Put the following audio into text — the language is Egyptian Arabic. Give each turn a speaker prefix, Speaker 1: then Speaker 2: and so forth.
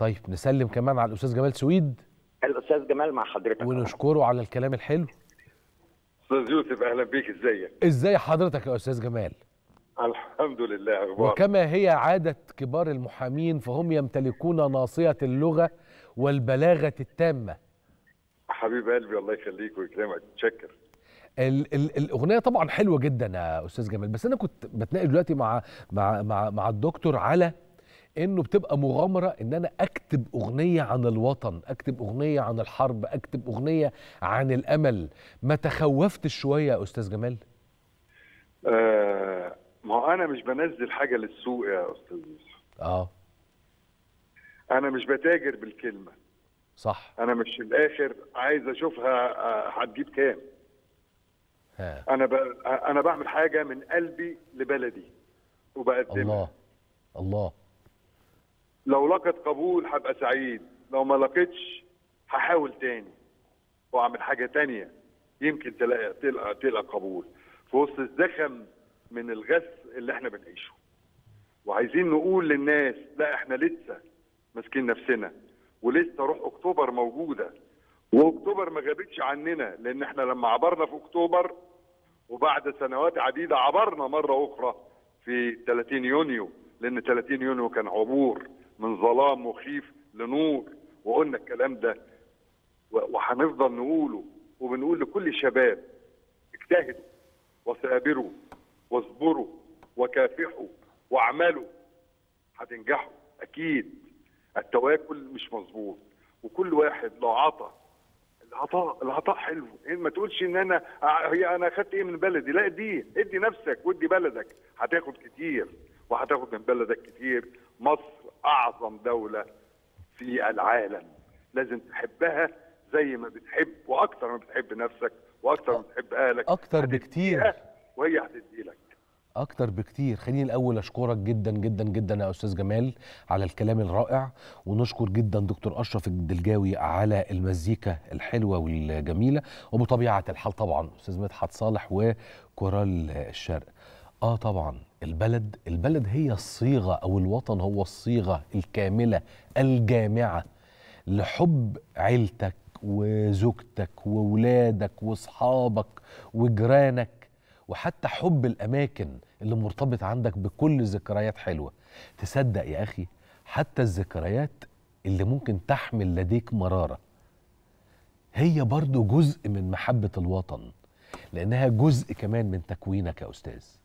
Speaker 1: طيب نسلم كمان على الاستاذ جمال سويد
Speaker 2: الاستاذ جمال مع حضرتك
Speaker 1: ونشكره على الكلام الحلو
Speaker 3: استاذ يوسف اهلا بيك ازيك
Speaker 1: ازاي حضرتك يا استاذ جمال
Speaker 3: الحمد لله أخبار.
Speaker 1: وكما هي عادة كبار المحامين فهم يمتلكون ناصية اللغة والبلاغة التامة
Speaker 3: حبيب قلبي الله يخليك ويكرمك متشكر
Speaker 1: ال ال الاغنيه طبعا حلوه جدا يا استاذ جمال بس انا كنت بتناقش دلوقتي مع مع مع, مع الدكتور على انه بتبقى مغامره ان انا اكتب اغنيه عن الوطن اكتب اغنيه عن الحرب اكتب اغنيه عن الامل ما تخوفتش شويه يا استاذ جمال
Speaker 3: آه ما هو انا مش بنزل حاجه للسوق يا استاذ يوسف
Speaker 1: اه
Speaker 3: انا مش بتاجر بالكلمه
Speaker 1: صح
Speaker 3: انا مش في الاخر عايز اشوفها آه، هتجيب كام
Speaker 1: ها
Speaker 3: انا ب... انا بعمل حاجه من قلبي لبلدي وبقدمها
Speaker 1: الله الله
Speaker 3: لو لقت قبول هبقى سعيد لو ما لقتش هحاول تاني واعمل حاجه تانية يمكن تلاقي تلقى تلقى قبول في وسط الزخم من الغث اللي احنا بنعيشه وعايزين نقول للناس لا احنا لسه ماسكين نفسنا ولسه روح اكتوبر موجوده واكتوبر ما غابتش عننا لان احنا لما عبرنا في اكتوبر وبعد سنوات عديده عبرنا مره اخرى في 30 يونيو لان 30 يونيو كان عبور من ظلام مخيف لنور وقلنا الكلام ده و- وهنفضل نقوله وبنقول لكل شباب اجتهدوا وثابروا واصبروا وكافحوا واعملوا هتنجحوا اكيد التواكل مش مظبوط وكل واحد لو عطى العطاء العطاء حلو إيه ما تقولش ان انا هي انا اخدت ايه من بلدي لا ادي ادي نفسك وادي بلدك هتاخد كتير وهتاخد من بلدك كتير مصر اعظم دوله في العالم لازم تحبها زي ما بتحب واكتر ما بتحب نفسك واكتر ما بتحب اهلك
Speaker 1: أكتر بكتير.
Speaker 3: هتديها وهي هتدي لك
Speaker 1: اكتر بكتير خليني الاول اشكرك جدا جدا جدا يا استاذ جمال على الكلام الرائع ونشكر جدا دكتور اشرف الدلجاوي على المزيكا الحلوه والجميله وبطبيعه الحال طبعا استاذ مدحت صالح وكورال الشرق اه طبعا البلد البلد هي الصيغه او الوطن هو الصيغه الكامله الجامعه لحب عيلتك وزوجتك وولادك واصحابك وجيرانك وحتى حب الاماكن اللي مرتبط عندك بكل ذكريات حلوه تصدق يا اخي حتى الذكريات اللي ممكن تحمل لديك مراره هي برضو جزء من محبه الوطن لانها جزء كمان من تكوينك يا استاذ